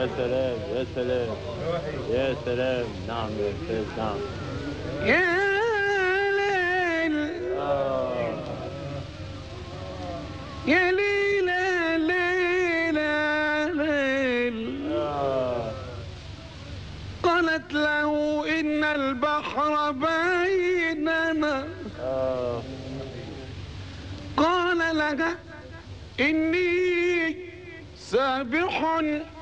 سلام يا سلام يا سلام نعم يا استاذ نعم يا ليل آه. يا ليل يا ليل يا ليل آه. قالت له إن البحر بيننا آه. قال لها إني سابح